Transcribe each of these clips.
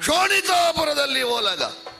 ಶೋಣಿತಾಪುರದಲ್ಲಿ ಓಲಗ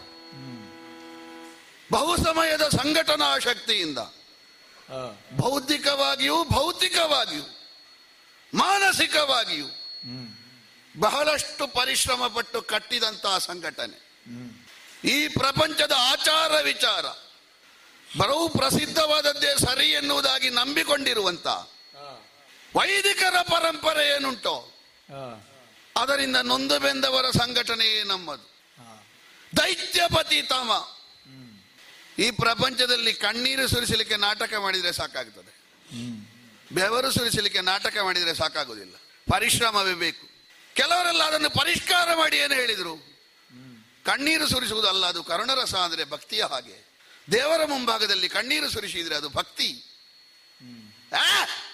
ಬಹುಸಮಯದ ಸಂಘಟನಾ ಶಕ್ತಿಯಿಂದ ಆ, ಬೌದ್ಧಿಕವಾಗಿಯೂ ಭೌತಿಕವಾಗಿಯೂ ಮಾನಸಿಕವಾಗಿಯೂ ಹ್ಮ್ ಬಹಳಷ್ಟು ಪರಿಶ್ರಮ ಪಟ್ಟು ಕಟ್ಟಿದಂತಹ ಸಂಘಟನೆ ಹ್ಮ್ ಈ ಪ್ರಪಂಚದ ಆಚಾರ ವಿಚಾರ ಬರವು ಪ್ರಸಿದ್ಧವಾದದ್ದೇ ಸರಿ ಎನ್ನುವುದಾಗಿ ನಂಬಿಕೊಂಡಿರುವಂತ ಆ, ವೈದಿಕರ ಪರಂಪರೆ ಏನುಂಟೋ ಆ, ಅದರಿಂದ ನೊಂದು ಬೆಂದವರ ಸಂಘಟನೆಯೇ ನಮ್ಮದು ಆ, ದೈತ್ಯಪತಿ ತಮ ಹ್ಮ್ ಈ ಪ್ರಪಂಚದಲ್ಲಿ ಕಣ್ಣೀರು ಸುರಿಸಲಿಕ್ಕೆ ನಾಟಕ ಮಾಡಿದರೆ ಸಾಕಾಗ್ತದೆ ಹ್ಮ್ ಬೆವರು ಸುರಿಸಲಿಕ್ಕೆ ನಾಟಕ ಮಾಡಿದರೆ ಸಾಕಾಗುವುದಿಲ್ಲ ಪರಿಶ್ರಮವೇ ಬೇಕು ಕೆಲವರೆಲ್ಲ ಅದನ್ನು ಪರಿಷ್ಕಾರ ಮಾಡಿ ಏನು ಹೇಳಿದರು ಕಣ್ಣೀರು ಸುರಿಸುವುದಲ್ಲ ಅದು ಕರುಣರಸ ಅಂದರೆ ಭಕ್ತಿಯ ಹಾಗೆ ದೇವರ ಮುಂಭಾಗದಲ್ಲಿ ಕಣ್ಣೀರು ಸುರಿಸಿದ್ರೆ ಅದು ಭಕ್ತಿ ಆ!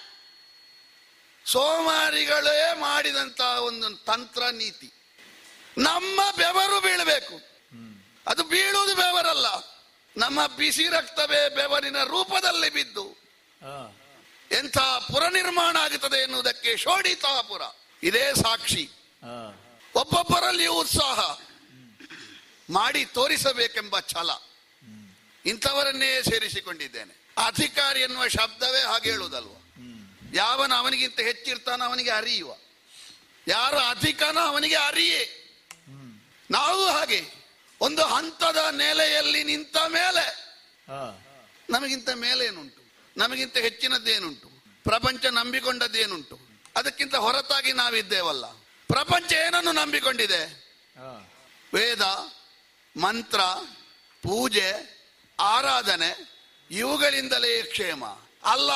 ಸೋಮಾರಿಗಳೇ ಮಾಡಿದಂತ ಒಂದು ತಂತ್ರ ನೀತಿ ನಮ್ಮ ಬೆವರು ಬೀಳಬೇಕು ಅದು ಬೀಳುವುದು ಬೆವರಲ್ಲ ನಮ್ಮ ಬಿಸಿ ರಕ್ತವೇ ಬೆವರಿನ ರೂಪದಲ್ಲಿ ಬಿದ್ದು ಆ, ಎಂಥ ಪುರ ನಿರ್ಮಾಣ ಆಗುತ್ತದೆ ಎನ್ನುವುದಕ್ಕೆ ಶೋಡಿತಾಪುರ ಇದೇ ಸಾಕ್ಷಿ ಆ, ಒಬ್ಬೊಬ್ಬರಲ್ಲಿಯೂ ಉತ್ಸಾಹ ಮಾಡಿ ತೋರಿಸಬೇಕೆಂಬ ಛಲ ಇಂಥವರನ್ನೇ ಸೇರಿಸಿಕೊಂಡಿದ್ದೇನೆ ಅಧಿಕಾರಿ ಎನ್ನುವ ಶಬ್ದವೇ ಹಾಗೆ ಹೇಳುವುದಲ್ವ ಹ್ಮ್ ಯಾವನ ಅವನಿಗಿಂತ ಹೆಚ್ಚಿರ್ತಾನ ಅವನಿಗೆ ಅರಿಯುವ ಯಾರು ಅಧಿಕನ ಅವನಿಗೆ ಅರಿಯೇ ನಾವು ಹಾಗೆ ಒಂದು ಹಂತದ ನೆಲೆಯಲ್ಲಿ ನಿಂತ ಮೇಲೆ ಆ, ನಮಗಿಂತ ಮೇಲೇನುಂಟು ನಮಗಿಂತ ಹೆಚ್ಚಿನದ್ದೇನುಂಟು ಪ್ರಪಂಚ ನಂಬಿಕೊಂಡದ್ದೇನುಂಟು ಅದಕ್ಕಿಂತ ಹೊರತಾಗಿ ನಾವಿದ್ದೇವಲ್ಲ ಪ್ರಪಂಚ ಏನನ್ನು ನಂಬಿಕೊಂಡಿದೆ ಆ, ವೇದ ಮಂತ್ರ ಪೂಜೆ ಆರಾಧನೆ ಇವುಗಳಿಂದಲೇ ಕ್ಷೇಮ ಅಲ್ಲ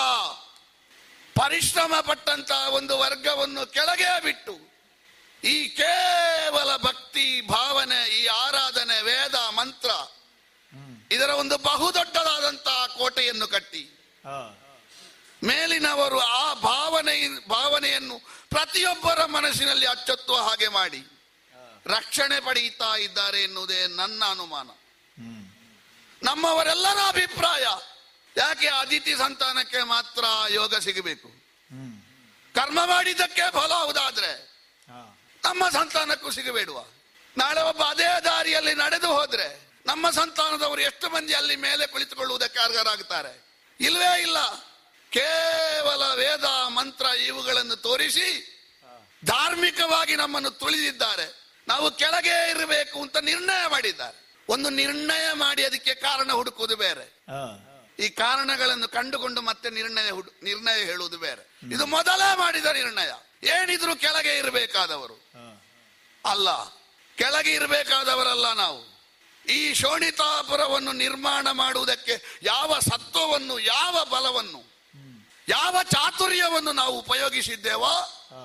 ಪರಿಶ್ರಮ ಪಟ್ಟಂತ ಒಂದು ವರ್ಗವನ್ನು ಕೆಳಗೆ ಬಿಟ್ಟು ಈ ಕೇವಲ ಭಕ್ತಿ ಭಾವನೆ ಈ ಆರಾಧನೆ ವೇದ ಮಂತ್ರ ಇದರ ಒಂದು ಬಹುದೊಡ್ಡದಾದಂತಹ ಕೋಟೆಯನ್ನು ಕಟ್ಟಿ ಆ, ಮೇಲಿನವರು ಆ ಭಾವನೆ ಭಾವನೆಯನ್ನು ಪ್ರತಿಯೊಬ್ಬರ ಮನಸ್ಸಿನಲ್ಲಿ ಅಚ್ಚೊತ್ತುವ ಹಾಗೆ ಮಾಡಿ ರಕ್ಷಣೆ ಪಡೆಯುತ್ತಾ ಇದ್ದಾರೆ ಎನ್ನುವುದೇ ನನ್ನ ಅನುಮಾನ ಹ್ಮ್ ನಮ್ಮವರೆಲ್ಲರ ಅಭಿಪ್ರಾಯ ಯಾಕೆ ಅದಿತಿ ಸಂತಾನಕ್ಕೆ ಮಾತ್ರ ಯೋಗ ಸಿಗಬೇಕು ಹ್ಮ್ ಕರ್ಮ ಮಾಡಿದ್ದಕ್ಕೆ ಫಲ ಹೌದಾದ್ರೆ ಆ, ನಮ್ಮ ಸಂತಾನಕ್ಕೂ ಸಿಗಬೇಡುವ ನಾಳೆ ಒಬ್ಬ ಅದೇ ದಾರಿಯಲ್ಲಿ ನಡೆದು ಹೋದ್ರೆ ನಮ್ಮ ಸಂತಾನದವರು ಎಷ್ಟು ಮಂದಿ ಅಲ್ಲಿ ಮೇಲೆ ಕುಳಿತುಕೊಳ್ಳುವುದಕ್ಕೆ ಅರ್ಹರಾಗುತ್ತಾರೆ ಇಲ್ವೇ ಇಲ್ಲ ಕೇವಲ ವೇದ ಮಂತ್ರ ಇವುಗಳನ್ನು ತೋರಿಸಿ ಧಾರ್ಮಿಕವಾಗಿ ನಮ್ಮನ್ನು ತುಳಿದಿದ್ದಾರೆ ನಾವು ಕೆಳಗೆ ಇರಬೇಕು ಅಂತ ನಿರ್ಣಯ ಮಾಡಿದ್ದಾರೆ ಒಂದು ನಿರ್ಣಯ ಮಾಡಿ ಅದಕ್ಕೆ ಕಾರಣ ಹುಡುಕುವುದು ಬೇರೆ ಆ, ಈ ಕಾರಣಗಳನ್ನು ಕಂಡುಕೊಂಡು ಮತ್ತೆ ನಿರ್ಣಯ ಹುಡು- ನಿರ್ಣಯ ಹೇಳುವುದು ಬೇರೆ ಇದು ಮೊದಲೇ ಮಾಡಿದ ನಿರ್ಣಯ ಏನಿದ್ರು ಕೆಳಗೆ ಇರಬೇಕಾದವರು ಆ, ಅಲ್ಲ ಕೆಳಗೆ ಇರಬೇಕಾದವರಲ್ಲ ನಾವು ಈ ಶೋಣಿತಾಪುರವನ್ನು ನಿರ್ಮಾಣ ಮಾಡುವುದಕ್ಕೆ ಯಾವ ಸತ್ವವನ್ನು ಯಾವ ಬಲವನ್ನು ಯಾವ ಚಾತುರ್ಯವನ್ನು ನಾವು ಉಪಯೋಗಿಸಿದ್ದೇವೋ ಆ,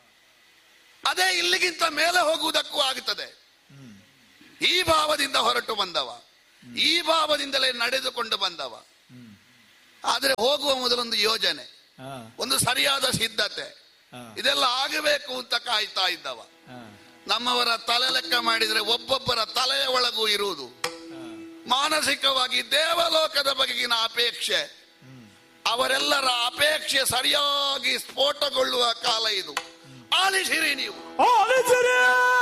ಅದೇ ಇಲ್ಲಿಗಿಂತ ಮೇಲೆ ಹೋಗುವುದಕ್ಕೂ ಆಗುತ್ತದೆ ಹ್ಮ್ ಈ ಭಾವದಿಂದ ಹೊರಟು ಬಂದವ ಈ ಭಾವದಿಂದಲೇ ನಡೆದುಕೊಂಡು ಬಂದವ ಹ್ಮ್ ಆದರೆ ಹೋಗುವ ಮೊದಲೊಂದು ಯೋಜನೆ ಆ, ಒಂದು ಸರಿಯಾದ ಸಿದ್ಧತೆ ಆ, ಇದೆಲ್ಲ ಆಗಬೇಕು ಅಂತ ಕಾಯ್ತಾ ಇದ್ದವ ಆ, ನಮ್ಮವರ ತಲೆ ಲೆಕ್ಕ ಮಾಡಿದ್ರೆ ಒಬ್ಬೊಬ್ಬರ ತಲೆಯ ಒಳಗೂ ಇರುವುದು ಆ, ಮಾನಸಿಕವಾಗಿ ದೇವಲೋಕದ ಬಗೆಗಿನ ಅಪೇಕ್ಷೆ ಅವರೆಲ್ಲರ ಅಪೇಕ್ಷೆ ಸರಿಯಾಗಿ ಸ್ಫೋಟಗೊಳ್ಳುವ ಕಾಲ ಇದು ಆಲಿಸಿರಿ ನೀವು ಆಲಿಸಿರಿ